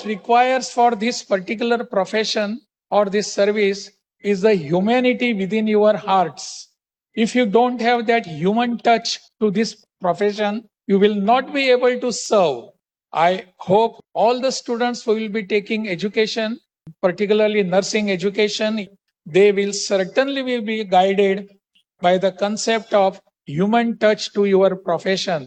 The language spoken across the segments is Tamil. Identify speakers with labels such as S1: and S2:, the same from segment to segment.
S1: requires for this particular profession or this service is the humanity within your hearts. If you don't have that human touch to this profession, you will not be able to serve. I hope all the students who will be taking education, particularly nursing education, they will certainly will be guided by the concept of human touch to your profession.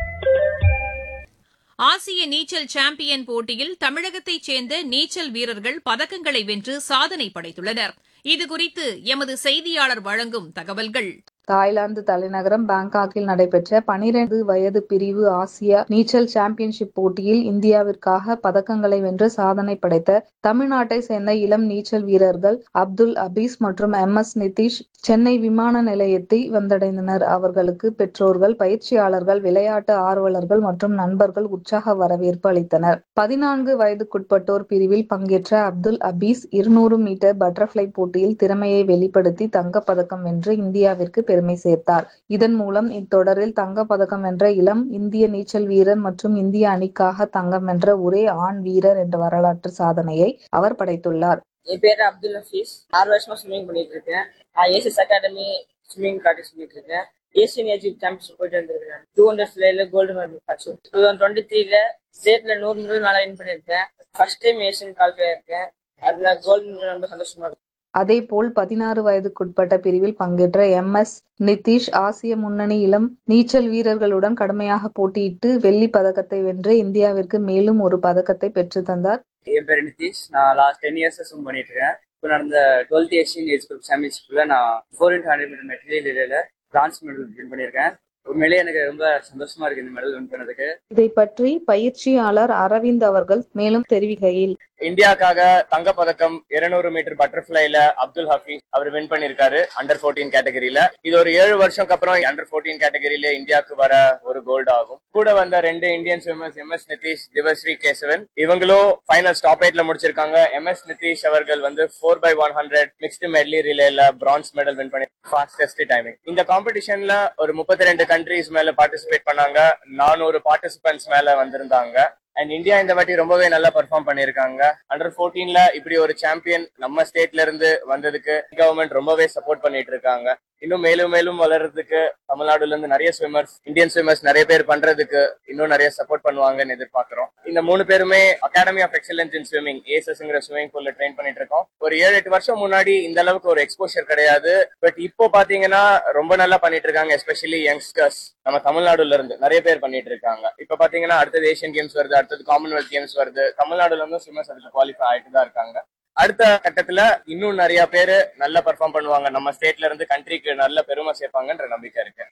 S2: ஆசிய நீச்சல் சாம்பியன் போட்டியில் தமிழகத்தைச் சேர்ந்த நீச்சல் வீரர்கள் பதக்கங்களை வென்று சாதனை படைத்துள்ளனர் இதுகுறித்து எமது செய்தியாளர் வழங்கும் தகவல்கள்
S3: தாய்லாந்து தலைநகரம் பாங்காக்கில் நடைபெற்ற பனிரெண்டு வயது பிரிவு ஆசிய நீச்சல் சாம்பியன்ஷிப் போட்டியில் இந்தியாவிற்காக பதக்கங்களை வென்று சாதனை படைத்த தமிழ்நாட்டை சேர்ந்த இளம் நீச்சல் வீரர்கள் அப்துல் அபீஸ் மற்றும் எம் எஸ் நிதிஷ் சென்னை விமான நிலையத்தை வந்தடைந்தனர் அவர்களுக்கு பெற்றோர்கள் பயிற்சியாளர்கள் விளையாட்டு ஆர்வலர்கள் மற்றும் நண்பர்கள் உற்சாக வரவேற்பு அளித்தனர் பதினான்கு வயதுக்குட்பட்டோர் பிரிவில் பங்கேற்ற அப்துல் அபீஸ் இருநூறு மீட்டர் பட்டர்ஃபிளை போட்டியில் திறமையை வெளிப்படுத்தி தங்கப்பதக்கம் வென்று இந்தியாவிற்கு பெருமை சேர்த்தார் இதன் மூலம் இத்தொடரில் தங்கப் பதக்கம் வென்ற இளம் இந்திய நீச்சல் வீரர் மற்றும் இந்திய அணிக்காக தங்கம் வென்ற ஒரே ஆண் வீரர் என்ற வரலாற்று சாதனையை அவர் படைத்துள்ளார்
S4: என் பேர் அப்துல் ஹஃபீஸ் ஆறு வருஷமா ஸ்விம்மிங் பண்ணிட்டு இருக்கேன் ஏசிஎஸ் அகாடமி ஸ்விம்மிங் ப்ராக்டிஸ் பண்ணிட்டு இருக்கேன் ஏசியன் ஏஜ் சாம்பியன்ஷிப் போயிட்டு வந்திருக்கேன் டூ ஹண்ட்ரட் ஃபிளேல கோல்டு மெடல் ஆச்சு டூ தௌசண்ட் டுவெண்ட்டி த்ரீல ஸ்டேட்ல நூறு மீட்டர் மேல வின் பண்ணியிருக்கேன் ஃபர்ஸ்ட் டைம் ஏசியன் குவாலிஃபை இருக்கேன் அதுல கோல்டு மெடல் ரொம்ப சந்தோஷமா இருக்கு
S3: அதேபோல் பதினாறு வயதுக்குட்பட்ட பிரிவில் பங்கேற்ற எம் எஸ் நிதிஷ் ஆசிய முன்னணி இளம் நீச்சல் வீரர்களுடன் கடுமையாக போட்டியிட்டு வெள்ளி பதக்கத்தை வென்று இந்தியாவிற்கு மேலும் ஒரு பதக்கத்தை பெற்று தந்தார்
S5: என் பேர் நிதிஷ் நான் லாஸ்ட் டென் இயர்ஸ் ஸ்விம் பண்ணிட்டு இருக்கேன் இப்போ நடந்த டுவெல்த் ஏஷியன் ஏஜ் குரூப் சாம்பியன்ஷிப்ல நான் ஃபோர் இன்ட் ஹண்ட்ரட் மீட்டர் மெட்டீரியல் ரிலேல பிரான்ஸ் மெடல் வின் பண்ணியிருக்கேன் உண்மையிலேயே எனக்கு ரொம்ப சந்தோஷமா இருக்கு இந்த மெடல் வின் பண்ணதுக்கு
S3: இதை பற்றி பயிற்சியாளர் அரவிந்த் அவர்கள் மேலும் தெரிவிக்கையில்
S5: இந்தியாக்காக தங்கப் பதக்கம் 200 மீட்டர் பட்டர்ஃபிளைல அப்துல் ஹபீஸ் அவர் வின் பண்ணிருக்காரு அண்டர் 14 கேட்டகரியில இது ஒரு ஏழு வருஷம்க்கு அப்புறம் அண்டர் 14 கேட்டகரியில இந்தியாவுக்கு வர ஒரு கோல்டு ஆகும் கூட வந்த ரெண்டு Indian swimmers M S Nitish Divashri Kesavan இவங்களும் ஃபைனல் ஸ்டாப் எயிட்ல முடிச்சிருக்காங்க எம் எஸ் நிதிஷ் அவர்கள் வந்து four by one hundred mixed medley ரிலேல பிரான்ஸ் மெடல் வின் பண்ணி ஃபாஸ்டஸ்ட் டைமிங் இந்த காம்படிஷன்ல ஒரு முப்பத்தி ரெண்டு கண்ட்ரீஸ் மேல பார்ட்டிசிபேட் பண்ணாங்க நானூறு பார்ட்டிசிபென்ட்ஸ் மேல வந்திருந்தாங்க அண்ட் இந்தியா இந்த வாட்டி ரொம்பவே நல்லா பெர்ஃபார்ம் பண்ணிருக்காங்க அண்டர் 14ல இப்படி ஒரு சாம்பியன் நம்ம ஸ்டேட்ல இருந்து வந்ததுக்கு கவர்மெண்ட் ரொம்பவே சப்போர்ட் பண்ணிட்டு இருக்காங்க இன்னும் மேலும் மேலும் வளர்றதுக்கு தமிழ்நாடுல இருந்து நிறைய ஸ்விம்மர்ஸ் இந்தியன் ஸ்விம்மர்ஸ் நிறைய பேர் பண்றதுக்கு இன்னும் நிறைய சப்போர்ட் பண்ணுவாங்கன்னு எதிர்பார்க்கிறோம் இந்த மூணு பேருமே academy of excellence in swimming ஏசஸ்ங்கிற ஸ்விமிங் பூல்ல ட்ரெயின் பண்ணிட்டு இருக்கோம் ஒரு ஏழு எட்டு வருஷம் முன்னாடி இந்த அளவுக்கு ஒரு எக்ஸ்போஷர் கிடையாது பட் இப்போ பாத்தீங்கன்னா ரொம்ப நல்லா பண்ணிட்டு இருக்காங்க எஸ்பெஷலி யங்ஸ்டர்ஸ் நம்ம தமிழ்நாடுல இருந்து நிறைய பேர் பண்ணிட்டு இருக்காங்க இப்ப பாத்தீங்கன்னா அடுத்தது ஏஷியன் கேம்ஸ் வருது அடுத்தது காமன்வெல்த் கேம்ஸ் வருது தமிழ்நாடுல இருந்தும் ஸ்விம்மர்ஸ் அதுக்கு குவாலிஃபை ஆயிட்டு தான் இருக்காங்க அடுத்த கட்டத்துல இன்னும் நிறைய பேர் நல்லா பெர்ஃபார்ம் பண்ணுவாங்க நம்ம ஸ்டேட்ல இருந்து கண்ட்ரிக்கு நல்ல பெருமை சேர்ப்பாங்கன்ற நம்பிக்கை இருக்கு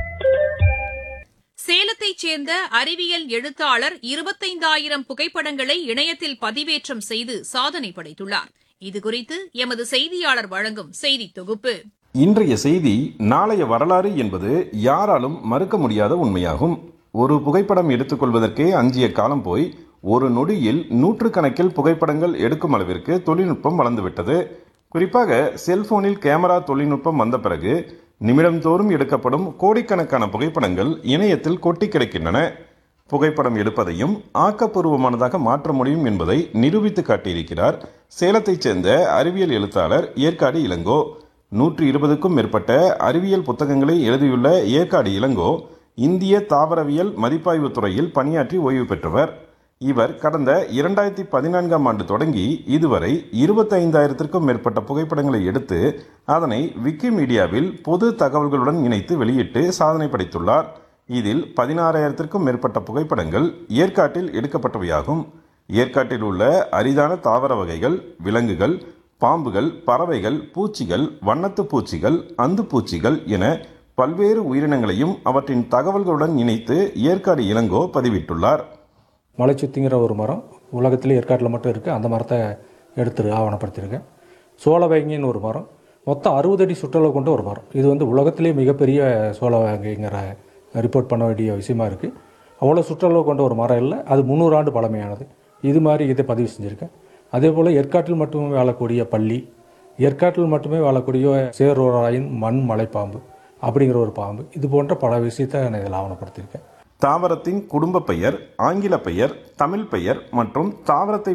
S2: சேலத்தைச் சேர்ந்த அறிவியல் எழுத்தாளர் இருபத்தைந்தாயிரம் புகைப்படங்களை இணையத்தில் பதிவேற்றம் செய்து சாதனை படைத்துள்ளார் இதுகுறித்து எமது செய்தியாளர் வழங்கும் செய்தி தொகுப்பு
S6: இன்றைய செய்தி நாளைய வரலாறு என்பது யாராலும் மறுக்க முடியாத உண்மையாகும் ஒரு புகைப்படம் எடுத்துக்கொள்வதற்கே அஞ்சிய காலம் போய் ஒரு நொடியில் நூற்றுக்கணக்கில் புகைப்படங்கள் எடுக்கும் அளவிற்கு தொழில்நுட்பம் வளர்ந்துவிட்டது குறிப்பாக செல்போனில் கேமரா தொழில்நுட்பம் வந்த பிறகு நிமிடந்தோறும் எடுக்கப்படும் கோடிக்கணக்கான புகைப்படங்கள் இணையத்தில் கொட்டி கிடக்கின்றன புகைப்படம் எடுப்பதையும் ஆக்கப்பூர்வமானதாக மாற்ற முடியும் என்பதை நிரூபித்து காட்டியிருக்கிறார் சேலத்தைச் சேர்ந்த அறிவியல் எழுத்தாளர் ஏற்காடு இளங்கோ நூற்றி இருபதுக்கும் மேற்பட்ட அறிவியல் புத்தகங்களை எழுதியுள்ள ஏற்காடு இளங்கோ இந்திய தாவரவியல் மதிப்பாய்வு துறையில் பணியாற்றி ஓய்வு பெற்றவர் இவர் கடந்த இரண்டாயிரத்தி பதினான்காம் ஆண்டு தொடங்கி இதுவரை இருபத்தைந்தாயிரத்திற்கும் மேற்பட்ட புகைப்படங்களை எடுத்து அதனை விக்கிமீடியாவில் பொது தகவல்களுடன் இணைத்து வெளியிட்டு சாதனை படைத்துள்ளார் இதில் பதினாறாயிரத்திற்கும் மேற்பட்ட புகைப்படங்கள் ஏற்காட்டில் எடுக்கப்பட்டவையாகும் ஏற்காட்டில் உள்ள அரிதான தாவர வகைகள் விலங்குகள் பாம்புகள் பறவைகள் பூச்சிகள் வண்ணத்து பூச்சிகள் அந்து பூச்சிகள் என பல்வேறு உயிரினங்களையும் அவற்றின் தகவல்களுடன் இணைத்து ஏற்காடு இளங்கோ பதிவிட்டுள்ளார்
S7: மலைச்சுத்திங்கிற ஒரு மரம் உலகத்திலே ஏற்காட்டில் மட்டும் இருக்குது அந்த மரத்தை எடுத்து ஆவணப்படுத்தியிருக்கேன் சோளவேங்கின்னு ஒரு மரம் மொத்தம் அறுபது அடி சுற்றளவு கொண்ட ஒரு மரம் இது வந்து உலகத்திலே மிகப்பெரிய சோளவேங்கிங்கிற ரிப்போர்ட் பண்ண வேண்டிய விஷயமா இருக்குது அவ்வளோ சுற்றளவு கொண்ட ஒரு மரம் இல்லை அது முந்நூறு ஆண்டு பழமையானது இது மாதிரி இதை பதிவு செஞ்சுருக்கேன் அதே போல் ஏற்காட்டில் மட்டுமே வாழக்கூடிய பள்ளி ஏற்காட்டில் மட்டுமே வாழக்கூடிய சேரோராயின் மண் மலைப்பாம்பு அப்படிங்கிற ஒரு பாம்பு இது போன்ற பல விஷயத்தை நான் இதில் ஆவணப்படுத்தியிருக்கேன்
S6: தாவரத்தின் குடும்ப பெயர் ஆங்கில பெயர் தமிழ் பெயர் மற்றும் தாவரத்தை